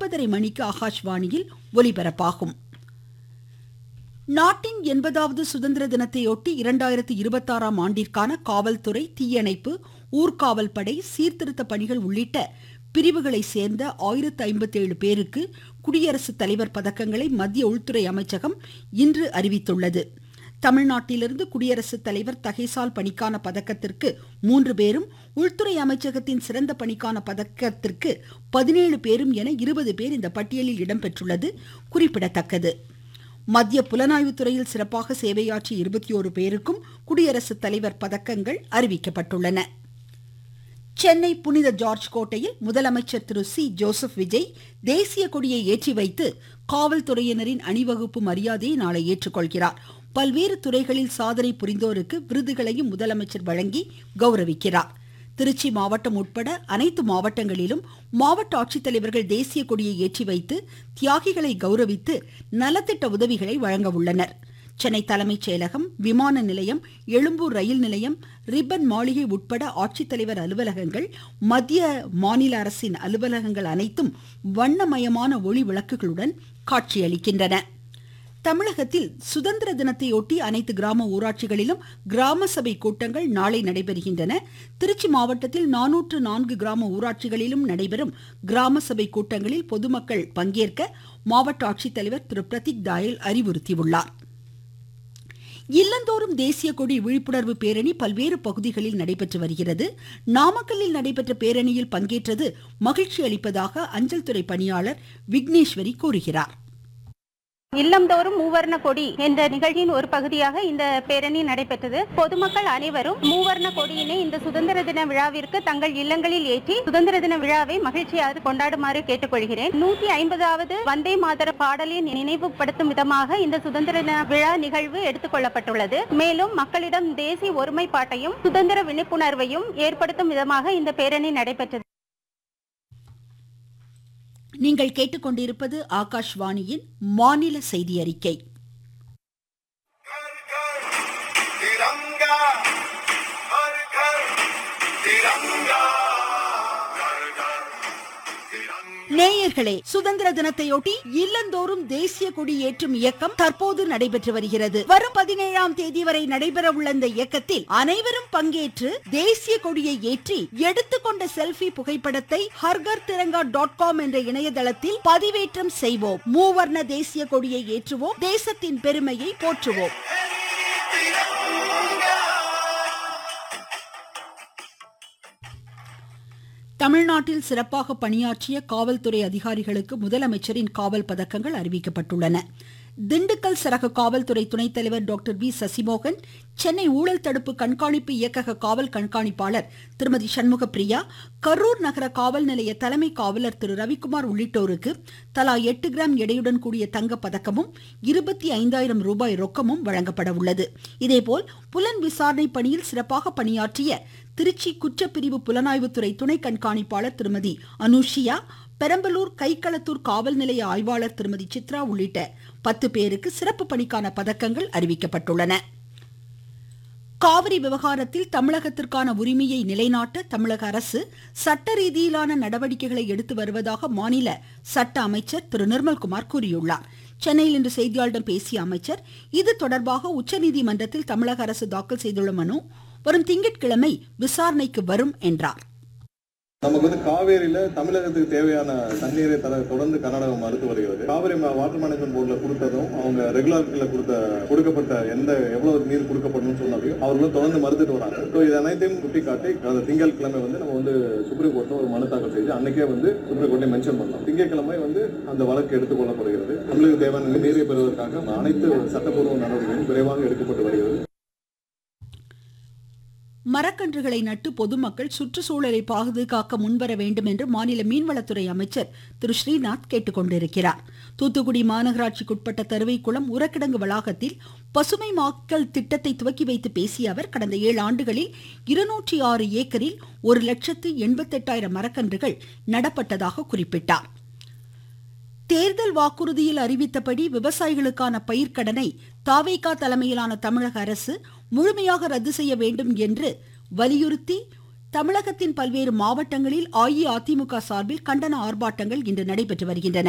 ஒன்பதரை மணிக்கு ஆகாஷ்வாணியில் ஒலிபரப்பாகும் நாட்டின் எண்பதாவது சுதந்திர தினத்தையொட்டி இரண்டாயிரத்தி இருபத்தாறாம் ஆண்டிற்கான காவல்துறை தீயணைப்பு ஊர்காவல் படை சீர்திருத்த பணிகள் உள்ளிட்ட பிரிவுகளை சேர்ந்த ஆயிரத்து ஐம்பத்தேழு பேருக்கு குடியரசுத் தலைவர் பதக்கங்களை மத்திய உள்துறை அமைச்சகம் இன்று அறிவித்துள்ளது தமிழ்நாட்டிலிருந்து குடியரசுத் தலைவர் தகைசால் பணிக்கான பதக்கத்திற்கு மூன்று பேரும் உள்துறை அமைச்சகத்தின் சிறந்த பணிக்கான பதக்கத்திற்கு பதினேழு பேரும் என இருபது பேர் இந்த பட்டியலில் இடம்பெற்றுள்ளது குறிப்பிடத்தக்கது மத்திய புலனாய்வு துறையில் சிறப்பாக சேவையாற்றிய இருபத்தி ஓரு பேருக்கும் குடியரசுத் தலைவர் பதக்கங்கள் அறிவிக்கப்பட்டுள்ளன சென்னை புனித ஜார்ஜ் கோட்டையில் முதலமைச்சர் திரு சி ஜோசப் விஜய் தேசிய கொடியை ஏற்றி வைத்து காவல்துறையினரின் அணிவகுப்பு மரியாதையை நாளை ஏற்றுக்கொள்கிறார் பல்வேறு துறைகளில் சாதனை புரிந்தோருக்கு விருதுகளையும் முதலமைச்சர் வழங்கி கௌரவிக்கிறார் திருச்சி மாவட்டம் உட்பட அனைத்து மாவட்டங்களிலும் மாவட்ட ஆட்சித்தலைவர்கள் தேசிய கொடியை ஏற்றி வைத்து தியாகிகளை கௌரவித்து நலத்திட்ட உதவிகளை வழங்க உள்ளனர் சென்னை தலைமைச் செயலகம் விமான நிலையம் எழும்பூர் ரயில் நிலையம் ரிப்பன் மாளிகை உட்பட ஆட்சித்தலைவர் அலுவலகங்கள் மத்திய மாநில அரசின் அலுவலகங்கள் அனைத்தும் வண்ணமயமான ஒளி விளக்குகளுடன் காட்சியளிக்கின்றன தமிழகத்தில் சுதந்திர தினத்தையொட்டி அனைத்து கிராம ஊராட்சிகளிலும் கிராம சபை கூட்டங்கள் நாளை நடைபெறுகின்றன திருச்சி மாவட்டத்தில் நானூற்று நான்கு கிராம ஊராட்சிகளிலும் நடைபெறும் கிராம சபை கூட்டங்களில் பொதுமக்கள் பங்கேற்க மாவட்ட ஆட்சித்தலைவர் திரு பிரதீக் தாயல் அறிவுறுத்தியுள்ளார் இல்லந்தோறும் தேசிய கொடி விழிப்புணர்வு பேரணி பல்வேறு பகுதிகளில் நடைபெற்று வருகிறது நாமக்கல்லில் நடைபெற்ற பேரணியில் பங்கேற்றது மகிழ்ச்சி அளிப்பதாக அஞ்சல் துறை பணியாளர் விக்னேஸ்வரி கூறுகிறார் இல்லம்தோறும் மூவர்ண கொடி என்ற நிகழ்ச்சியின் ஒரு பகுதியாக இந்த பேரணி நடைபெற்றது பொதுமக்கள் அனைவரும் மூவர்ண கொடியினை இந்த சுதந்திர தின விழாவிற்கு தங்கள் இல்லங்களில் ஏற்றி சுதந்திர தின விழாவை மகிழ்ச்சியாக கொண்டாடுமாறு கேட்டுக்கொள்கிறேன் நூத்தி ஐம்பதாவது வந்தே மாதர பாடலின் நினைவுபடுத்தும் விதமாக இந்த சுதந்திர தின விழா நிகழ்வு எடுத்துக் கொள்ளப்பட்டுள்ளது மேலும் மக்களிடம் தேசிய ஒருமைப்பாட்டையும் சுதந்திர விழிப்புணர்வையும் ஏற்படுத்தும் விதமாக இந்த பேரணி நடைபெற்றது நீங்கள் கேட்டுக்கொண்டிருப்பது ஆகாஷ்வாணியின் மாநில செய்தி அறிக்கை घर घर तिरंगा हर घर तिरंगा घर घर तिरंगा நேயர்களே சுதந்திர தினத்தையொட்டி இல்லந்தோறும் தேசிய கொடி ஏற்றும் இயக்கம் தற்போது நடைபெற்று வருகிறது வரும் பதினேழாம் தேதி வரை நடைபெற உள்ள இந்த இயக்கத்தில் அனைவரும் பங்கேற்று தேசிய கொடியை ஏற்றி எடுத்துக்கொண்ட செல்ஃபி புகைப்படத்தை ஹர்கர் திரங்கா டாட் காம் என்ற இணையதளத்தில் பதிவேற்றம் செய்வோம் மூவர்ண தேசிய கொடியை ஏற்றுவோம் தேசத்தின் பெருமையை போற்றுவோம் தமிழ்நாட்டில் சிறப்பாக பணியாற்றிய காவல்துறை அதிகாரிகளுக்கு முதலமைச்சரின் காவல் பதக்கங்கள் அறிவிக்கப்பட்டுள்ளன திண்டுக்கல் சரக காவல்துறை துணைத் தலைவர் டாக்டர் வி சசிமோகன் சென்னை ஊழல் தடுப்பு கண்காணிப்பு இயக்கக காவல் கண்காணிப்பாளர் திருமதி சண்முக பிரியா கரூர் நகர காவல் நிலைய தலைமை காவலர் திரு ரவிக்குமார் உள்ளிட்டோருக்கு தலா எட்டு கிராம் எடையுடன் கூடிய தங்க பதக்கமும் இருபத்தி ஐந்தாயிரம் ரூபாய் ரொக்கமும் வழங்கப்பட உள்ளது இதேபோல் புலன் விசாரணை பணியில் சிறப்பாக பணியாற்றிய திருச்சி குற்றப்பிரிவு புலனாய்வுத்துறை துணை கண்காணிப்பாளர் திருமதி அனுஷியா பெரம்பலூர் கைக்களத்தூர் காவல் நிலைய ஆய்வாளர் திருமதி சித்ரா உள்ளிட்ட பத்து பேருக்கு சிறப்பு பணிக்கான பதக்கங்கள் அறிவிக்கப்பட்டுள்ளன காவிரி விவகாரத்தில் தமிழகத்திற்கான உரிமையை நிலைநாட்ட தமிழக அரசு சட்ட ரீதியிலான நடவடிக்கைகளை எடுத்து வருவதாக மாநில சட்ட அமைச்சர் திரு நிர்மல்குமார் கூறியுள்ளார் சென்னையில் இன்று செய்தியாளர்களிடம் பேசிய அமைச்சர் இது தொடர்பாக உச்சநீதிமன்றத்தில் தமிழக அரசு தாக்கல் செய்துள்ள மனு வரும் திங்கட்கிழமை விசாரணைக்கு வரும் என்றார் நமக்கு வந்து காவேரியில தமிழகத்துக்கு தேவையான தண்ணீரை தர தொடர்ந்து கர்நாடகம் மறுத்து வருகிறது காவிரி மா- வாட்டர் மேனேஜ்மெண்ட் போர்டுல கொடுத்ததும் அவங்க ரெகுலர்ல கொடுத்த கொடுக்கப்பட்ட எந்த எவ்வளவு நீர் கொடுக்கப்படணும்னு சொன்னாலையும் அவர்களும் தொடர்ந்து மறுத்துட்டு வராங்க ஸோ இது அனைத்தையும் சுட்டிக்காட்டி அந்த திங்கட்கிழமை வந்து நம்ம வந்து சுப்ரீம் கோர்ட்ல ஒரு மனு தாக்கல் செய்து அன்னைக்கே வந்து சுப்ரீம் கோர்ட்ல மென்ஷன் பண்ணலாம் திங்கட்கிழமை வந்து அந்த வழக்கு எடுத்துக்கொள்ளப்படுகிறது தமிழக தேவையான நீரை பெறுவதற்காக அனைத்து சட்டப்பூர்வ நடவடிக்கைகளும் விரைவாக எடுக்கப்பட்டு வருகிறது மரக்கன்றுகளை நட்டு பொதுமக்கள் சுற்றுச்சூழலை பாதுகாக்க முன்வர வேண்டும் என்று மாநில மீன்வளத்துறை அமைச்சர் திரு ஸ்ரீநாத் கேட்டுக்கொண்டிருக்கிறார் தூத்துக்குடி மாநகராட்சிக்குட்பட்ட தருவைக்குளம் உரக்கிடங்கு வளாகத்தில் பசுமை மாக்கல் திட்டத்தை துவக்கி வைத்து பேசிய அவர் கடந்த ஏழு ஆண்டுகளில் இருநூற்றி ஆறு ஏக்கரில் ஒரு லட்சத்து எண்பத்தெட்டாயிரம் மரக்கன்றுகள் நடப்பட்டதாக குறிப்பிட்டார் தேர்தல் வாக்குறுதியில் அறிவித்தபடி விவசாயிகளுக்கான பயிர்க்கடனை தாவேகா தலைமையிலான தமிழக அரசு முழுமையாக ரத்து செய்ய வேண்டும் என்று வலியுறுத்தி தமிழகத்தின் பல்வேறு மாவட்டங்களில் அஇஅதிமுக சார்பில் கண்டன ஆர்ப்பாட்டங்கள் இன்று நடைபெற்று வருகின்றன